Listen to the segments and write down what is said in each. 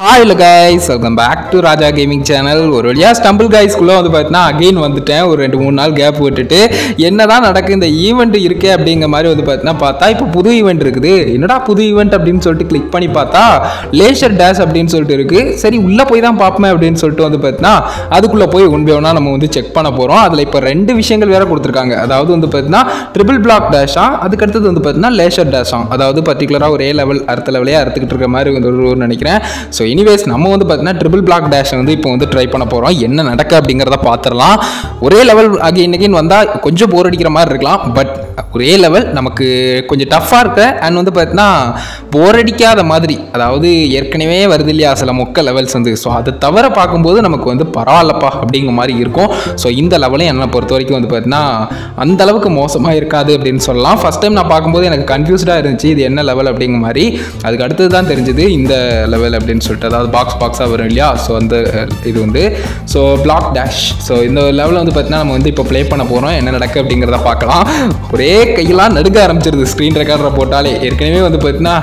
hi இல்லை guys welcome back to Raja gaming channel ஒரு வழியாக ஸ்டம்பிள் கைஸ்க்குள்ளே வந்து பார்த்தீங்கன்னா அகெயின் வந்துட்டேன் ஒரு ரெண்டு மூணு நாள் கேப் விட்டுட்டு என்னதான் நடக்கு இந்த ஈவெண்ட் இருக்கே அப்படிங்கிற மாதிரி வந்து பார்த்தீங்கன்னா பார்த்தா இப்போ புது ஈவெண்ட் இருக்குது என்னடா புது ஈவெண்ட் அப்படின்னு சொல்லிட்டு கிளிக் பண்ணி பார்த்தா லேசர் டேஷ் அப்படின்னு சொல்லிட்டு இருக்குது சரி உள்ளே போய் தான் பார்ப்போமே அப்படின்னு சொல்லிட்டு வந்து பார்த்தீங்கன்னா அதுக்குள்ளே போய் ஒன் பை ஒன்றா நம்ம வந்து செக் பண்ண போகிறோம் அதில் இப்போ ரெண்டு விஷயங்கள் வேற கொடுத்துருக்காங்க அதாவது வந்து பார்த்தீங்கன்னா ட்ரிபிள் பிளாக் டேஷா அதுக்கடுத்தது வந்து பார்த்தீங்கன்னா லேசர் டேஷாம் அதாவது பர்டிகுலராக ஒரு ஏ லெவல் அறுத்த லெவலே அறுத்துக்கிட்டு இருக்க மாதிரி வந்து ஒரு ஒரு நினைக்கிறேன் ஸோ எனிவேஸ் நம்ம வந்து பார்த்தீங்கன்னா ட்ரிபிள் பிளாக் டேஷ் வந்து இப்போ வந்து ட்ரை பண்ண போகிறோம் என்ன நடக்க அப்படிங்கிறத பார்த்துடலாம் ஒரே லெவல் அகைன் அகைன் வந்தால் கொஞ்சம் போர் அடிக்கிற மாதிரி இருக்கலாம் பட் ஒரே லெவல் நமக்கு கொஞ்சம் டஃப்பாக இருக்க அண்ட் வந்து பார்த்தீங்கன்னா போர் அடிக்காத மாதிரி அதாவது ஏற்கனவே வருது இல்லையா சில மொக்க லெவல்ஸ் வந்து ஸோ அதை தவிர பார்க்கும்போது நமக்கு வந்து பரவாயில்லப்பா அப்படிங்கிற மாதிரி இருக்கும் ஸோ இந்த லெவலும் என்னை பொறுத்த வரைக்கும் வந்து பார்த்தீங்கன்னா அந்த அளவுக்கு மோசமாக இருக்காது அப்படின்னு சொல்லலாம் ஃபஸ்ட் டைம் நான் பார்க்கும்போது எனக்கு கன்ஃபியூஸ்டாக இருந்துச்சு இது என்ன லெவல் அப்படிங்கிற மாதிரி அதுக்கு அடுத்தது தான் தெரிஞ்சது இந்த லெவல் அப்படின்னு சொல்லிட்டு அதாவது பாக்ஸ் பாக்ஸாக வரும் இல்லையா ஸோ அந்த அஹ், இது வந்து ஸோ பிளாக் டேஷ் ஸோ இந்த லெவலில் வந்து பார்த்தீங்கன்னா நம்ம வந்து இப்போ ப்ளே பண்ண போகிறோம் என்ன நடக்கு அப்படிங்கிறத பார்க்கலாம் ஒரே கையெல்லாம் நடுக்க ஆரம்பிச்சிருது ஸ்க்ரீன் ரெக்கார்டரை போட்டாலே ஏற்கனவே வந்து பார்த்தீங்கன்னா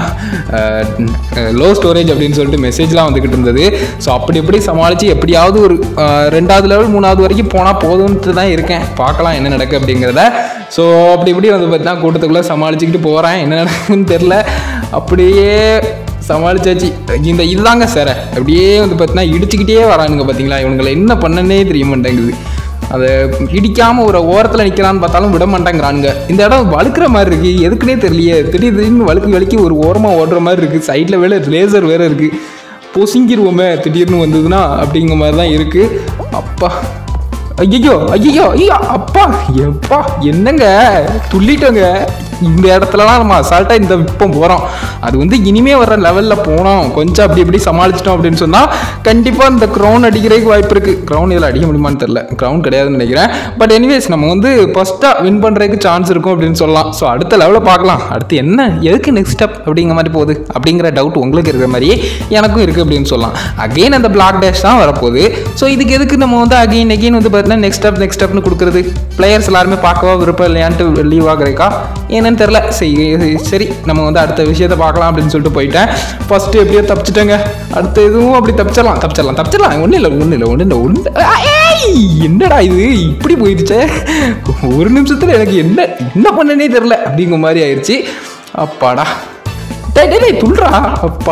லோ ஸ்டோரேஜ் அப்படின்னு சொல்லிட்டு மெசேஜ்லாம் வந்துக்கிட்டு இருந்தது ஸோ அப்படி எப்படி சமாளித்து எப்படியாவது ஒரு அஹ், ரெண்டாவது லெவல் மூணாவது வரைக்கும் போனால் போதும்ட்டு தான் இருக்கேன் பார்க்கலாம் என்ன நடக்கு அப்படிங்கிறத ஸோ அப்படி இப்படி வந்து பார்த்தீங்கன்னா கூட்டத்துக்குள்ளே சமாளிச்சுக்கிட்டு போகிறேன் என்ன நடக்குன்னு தெரில அப்படியே சமாளிச்சாச்சு இந்த இதுதாங்க சார் அப்படியே வந்து பார்த்தீங்கன்னா இடிச்சுக்கிட்டே வரானுங்க பார்த்தீங்களா இவனுங்களை என்ன பண்ணனே தெரிய மாட்டேங்குது அதை இடிக்காமல் ஒரு ஓரத்தில் நிற்கிறான்னு பார்த்தாலும் விட மாட்டேங்கிறானுங்க இந்த இடம் வழுக்கிற மாதிரி இருக்குது எதுக்குன்னே தெரியலையே திடீர் திடீர்னு வழுக்கி வழுக்கி ஒரு ஓரமாக ஓடுற மாதிரி இருக்குது சைடில் வேலை லேசர் வேறு இருக்குது பொசுங்கிருவோமே திடீர்னு வந்ததுன்னா அப்படிங்கிற மாதிரி தான் இருக்குது அப்பா ஐயோ ஐயோ ஐயோ அப்பா எப்பா என்னங்க துள்ளிட்டோங்க இந்த இடத்துலலாம் நம்ம அசால்ட்டாக இந்த இப்போ போகிறோம் அது வந்து இனிமே வர லெவலில் போனோம் கொஞ்சம் அப்படி இப்படி சமாளிச்சிட்டோம் அப்படின்னு சொன்னால் கண்டிப்பாக இந்த க்ரௌன் அடிக்கிறதுக்கு வாய்ப்பு இருக்குது க்ரௌன் இதில் அடிக்க முடியுமான்னு தெரில க்ரௌன் கிடையாதுன்னு நினைக்கிறேன் பட் எனிவேஸ் நம்ம வந்து ஃபஸ்ட்டாக வின் பண்ணுறதுக்கு சான்ஸ் இருக்கும் அப்படின்னு சொல்லலாம் ஸோ அடுத்த லெவலில் பார்க்கலாம் அடுத்து என்ன எதுக்கு நெக்ஸ்ட் ஸ்டெப் அப்படிங்கிற மாதிரி போகுது அப்படிங்கிற டவுட் உங்களுக்கு இருக்கிற மாதிரியே எனக்கும் இருக்குது அப்படின்னு சொல்லலாம் அகெயின் அந்த பிளாக் டேஷ் தான் வரப்போகுது ஸோ இதுக்கு எதுக்கு நம்ம வந்து அகெயின் அகெயின் வந்து பார்த்தீங்கன்னா நெக்ஸ்ட் ஸ்டெப் நெக்ஸ்ட் ஸ்டெப்னு கொடுக்குறது பிளேயர்ஸ் எல்லாருமே பார்க்கவா விருப்பம் இல்லையான்ட்டு லீவ் ஆகிறேக்கா என்னன்னு தெரில சரி சரி நம்ம வந்து அடுத்த விஷயத்த பார்க்கலாம் அப்படின்னு சொல்லிட்டு போயிட்டேன் ஃபஸ்ட்டு எப்படியோ தப்பிச்சிட்டேங்க அடுத்த இதுவும் அப்படி தப்பிச்சிடலாம் தப்பிச்சிடலாம் தப்பிச்சிடலாம் ஒன்றும் இல்லை ஒன்றும் இல்லை ஒன்றும் இல்லை ஒன்று ஏய், என்னடா இது இப்படி போயிடுச்சே ஒரு நிமிஷத்தில் எனக்கு என்ன என்ன பண்ணனே தெரில அப்படிங்கிற மாதிரி ஆயிடுச்சு அப்பாடா டேய் டேய் டேய் துள்றா அப்பா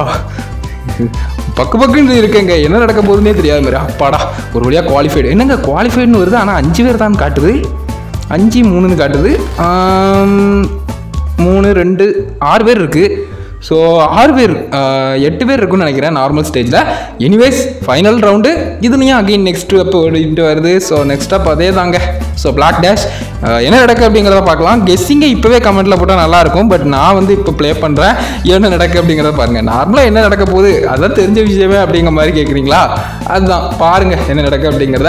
பக்கு பக்குன்னு இருக்கேங்க என்ன நடக்க போகுதுன்னே தெரியாத மாதிரி அப்பாடா ஒரு வழியாக குவாலிஃபைடு என்னங்க குவாலிஃபைடுன்னு வருது ஆனால் அஞ்சு பேர் தான் காட்டுது அஞ்சு மூணுன்னு காட்டுது ஆம், மூணு ரெண்டு ஆறு பேர் இருக்குது ஸோ ஆறு பேர் ஆஹ், எட்டு பேர் இருக்குன்னு நினைக்கிறேன் நார்மல் ஸ்டேஜில் எனிவேஸ் ஃபைனல் ரவுண்டு இதுலையும் அகைன் நெக்ஸ்ட் அப் ஓடிட்டு வருது ஸோ நெக்ஸ்ட் அப் அதே தாங்க ஸோ பிளாக் டேஷ் என்ன நடக்கு அப்படிங்கிறத பார்க்கலாம் கெஸ்ஸிங்கை இப்போவே கமெண்ட்டில் போட்டால் நல்லாயிருக்கும் பட் நான் வந்து இப்போ ப்ளே பண்ணுறேன் என்ன நடக்கு அப்படிங்கிறத பாருங்கள் நார்மலாக என்ன நடக்க போகுது அதான் தெரிஞ்ச விஷயமே அப்படிங்கிற மாதிரி கேட்குறீங்களா அதுதான் பாருங்கள் என்ன நடக்கு அப்படிங்கிறத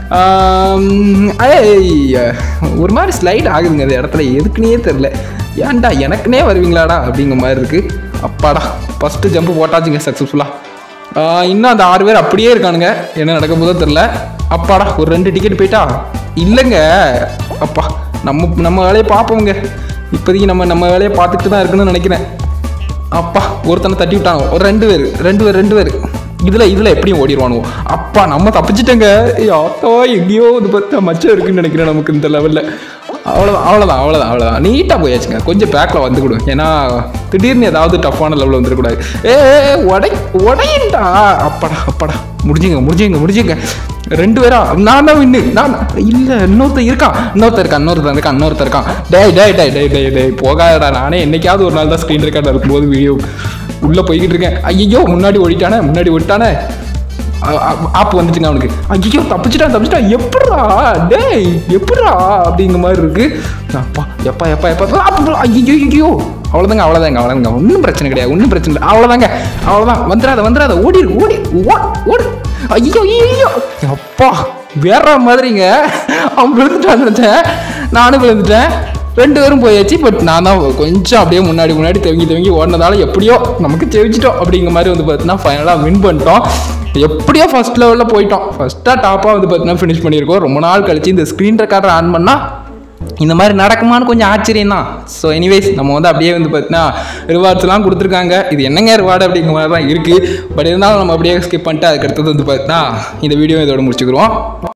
ஆம், ஏய், ஒரு மாதிரி ஸ்லைட் ஆகுதுங்க அந்த இடத்துல எதுக்குன்னே தெரில ஏன்டா எனக்குனே வருவீங்களாடா அப்படிங்கிற மாதிரி இருக்குது அப்பாடா ஃபஸ்ட்டு ஜம்ப் போட்டாச்சுங்க சக்ஸஸ்ஃபுல்லாக இன்னும் அந்த ஆறு பேர் அப்படியே இருக்கானுங்க என்ன நடக்க போதோ தெரில அப்பாடா ஒரு ரெண்டு டிக்கெட் போயிட்டா இல்லைங்க அப்பா நம்ம நம்ம வேலையை பார்ப்போங்க இப்போதைக்கு நம்ம நம்ம வேலையை பார்த்துட்டு தான் இருக்குன்னு நினைக்கிறேன் அப்பா ஒருத்தனை தட்டி விட்டானோ ஒரு ரெண்டு பேர் ரெண்டு பேர் ரெண்டு பேர் இதில் இதில் எப்படியும் ஓடிடுவானுவோ அப்பா நம்ம தப்பிச்சிட்டேங்க ஆட்டோ எங்கேயோ இது பார்த்தா மச்சம் இருக்குன்னு நினைக்கிறேன் நமக்கு இந்த லெவலில் அவ்வளோதான் அவ்வளோதான் அவ்வளோதான் அவ்வளோதான் நீட்டாக போயாச்சுங்க கொஞ்சம் பேக்கில் வந்துக்கிடும் ஏன்னா திடீர்னு ஏதாவது டஃப்பான லெவலில் வந்துடக்கூடாது ஏ ஏ, உடை உடையண்டா அப்பாடா அப்பாடா முடிஞ்சுங்க முடிஞ்சுங்க முடிஞ்சுங்க ரெண்டு பேரா நான் தான் வின்னு நான் இல்லை இன்னொருத்தன் இருக்கான் இன்னொருத்தன் இருக்கான் இன்னொருத்தன் இருக்கான் இன்னொருத்தன் இருக்கான் டேய் டேய் டேய் டேய் டேய் டேய் போகாதடா நானே என்னைக்காவது ஒரு நாள் தான் ஸ்க்ரீன் ரெக்கார்டில் இருக்கும்போது வீடியோ உள்ளே போய்கிட்டு இருக்கேன் ஐயோ முன்னாடி ஓடிட்டானே முன்னாடி ஓடிட்டானே ஆப் வந்துச்சுங்க அவனுக்கு ஐயோ தப்பிச்சிட்டான் தப்பிச்சிட்டான் எப்பட்றா டேய் எப்பட்றா அப்படிங்கிற மாதிரி இருக்கு அப்பா எப்பா எப்பா எப்பா அப்பா, ஐயோ ஐயோ அவ்வளோதாங்க அவ்வளோதாங்க அவ்வளோதாங்க ஒன்றும் பிரச்சனை கிடையாது ஒன்றும் பிரச்சனை இல்லை அவ்வளோதாங்க அவ்வளோதான் வந்துடாத வந்துடாத ஓடிடு ஓடி ஓ- ஓடு ஐயோ ஐயோ அப்பா வேற மாதிரிங்க அவன் விழுந்துட்டான்னு நினச்சேன் நானும் விழுந்துட்டேன் ரெண்டு பேரும் போயாச்சு பட் நான் தான் கொஞ்சம் அப்படியே முன்னாடி முன்னாடி தவங்கி தவங்கி ஓடினதால எப்படியோ நமக்கு ஜெயிச்சிட்டோம் அப்படிங்கிற மாதிரி வந்து பார்த்தீங்கன்னா ஃபைனலாக வின் பண்ணிட்டோம் எப்படியோ ஃபர்ஸ்ட் லெவலில் போயிட்டோம் ஃபஸ்ட்டாக டாப்பாக வந்து பார்த்தீங்கன்னா ஃபினிஷ் பண்ணியிருக்கோம் ரொம்ப நாள் கழிச்சு இந்த ஸ்க்ரீன் ரெக்கார்டர் ஆன் பண்ணால் இந்த மாதிரி நடக்குமான்னு கொஞ்சம் ஆச்சரியம் தான் ஸோ எனிவேஸ் நம்ம வந்து அப்படியே வந்து பார்த்தீங்கன்னா ரிவார்ட்ஸ்லாம் கொடுத்துருக்காங்க இது என்னங்க ரிவார்டு அப்படிங்கிற மாதிரி தான் இருக்குது பட் இருந்தாலும் நம்ம அப்படியே ஸ்கிப் பண்ணிட்டு அதுக்கடுத்தது வந்து பார்த்தீங்கன்னா இந்த வீடியோ இதோட முடிச்சுக்கிறோம்